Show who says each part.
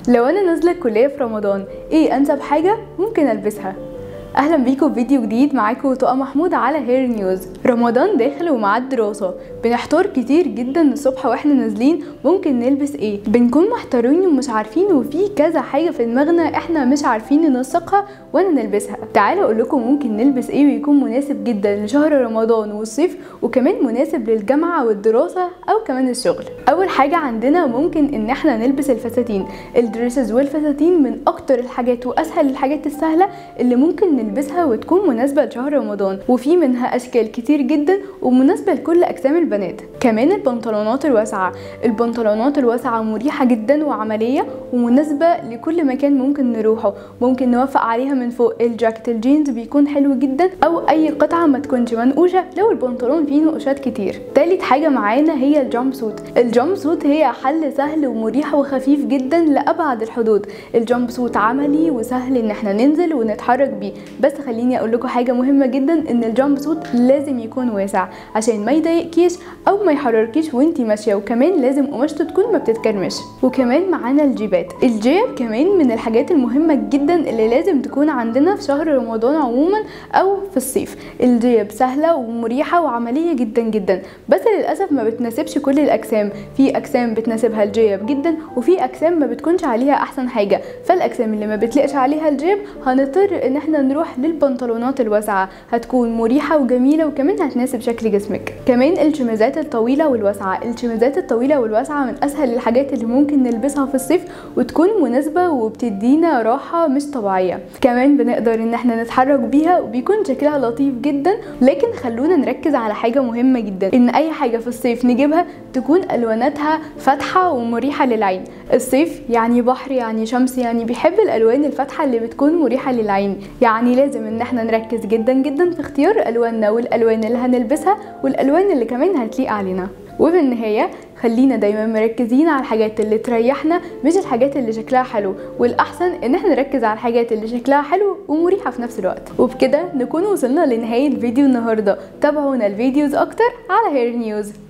Speaker 1: لو انا نازله الكليه في رمضان ايه انسب حاجه ممكن البسها اهلا بيكم في فيديو جديد معاكم طاقه محمود على هير نيوز رمضان داخل ومع الدراسه بنحتار كتير جدا الصبح واحنا نازلين ممكن نلبس ايه بنكون محتارين ومش عارفين وفي كذا حاجه في دماغنا احنا مش عارفين ننسقها ولا نلبسها تعالوا اقول لكم ممكن نلبس ايه ويكون مناسب جدا لشهر رمضان والصيف وكمان مناسب للجامعه والدراسه او كمان الشغل اول حاجه عندنا ممكن ان احنا نلبس الفساتين الدريسز والفساتين من اكتر الحاجات واسهل الحاجات السهله اللي ممكن نلبسها وتكون مناسبه لشهر رمضان وفي منها اشكال كتير جدا ومناسبه لكل اجسام البنات كمان البنطلونات الواسعه البنطلونات الواسعه مريحه جدا وعمليه ومناسبه لكل مكان ممكن نروحه ممكن نوفق عليها من فوق الجاكيت الجينز بيكون حلو جدا او اي قطعه ما تكونش منقوشه لو البنطلون فيه نقوشات كتير تالت حاجه معانا هي الجامب سوت الجامب سوت هي حل سهل ومريح وخفيف جدا لابعد الحدود الجامب سوت عملي وسهل ان احنا ننزل ونتحرك بيه بس خليني اقول لكم حاجه مهمه جدا ان الجامب سوت لازم يكون واسع عشان ما يضايقكيش او ما يحرركيش وانتي ماشيه وكمان لازم قماشته تكون ما بتتكرمش وكمان معانا الجيبات الجيب كمان من الحاجات المهمه جدا اللي لازم تكون عندنا في شهر رمضان عموما او في الصيف الجيب سهله ومريحه وعمليه جدا جدا بس للاسف ما بتناسبش كل الاجسام في اجسام بتناسبها الجيب جدا وفي اجسام ما بتكونش عليها احسن حاجه فالاجسام اللي ما بتلقش عليها الجيب هنضطر ان احنا نروح للبنطلونات الواسعه هتكون مريحه وجميله وكمان هتناسب شكل جسمك كمان الشميزات الطويله والواسعه الشميزات الطويله والواسعه من اسهل الحاجات اللي ممكن نلبسها في الصيف وتكون مناسبه وبتدينا راحه مش طبيعيه كمان بنقدر ان احنا نتحرك بيها وبيكون شكلها لطيف جدا لكن خلونا نركز على حاجه مهمه جدا ان اي حاجه في الصيف نجيبها تكون الواناتها فاتحه ومريحه للعين الصيف يعني بحر يعني شمس يعني بيحب الالوان الفاتحه اللي بتكون مريحه للعين يعني لازم ان احنا نركز جدا جدا في اختيار الواننا والالوان اللي هنلبسها والالوان اللي كمان هتليق علينا وفي النهايه خلينا دايما مركزين على الحاجات اللي تريحنا مش الحاجات اللي شكلها حلو والاحسن ان احنا نركز على الحاجات اللي شكلها حلو ومريحه في نفس الوقت وبكده نكون وصلنا لنهايه فيديو النهارده تابعونا الفيديوز اكتر على هير نيوز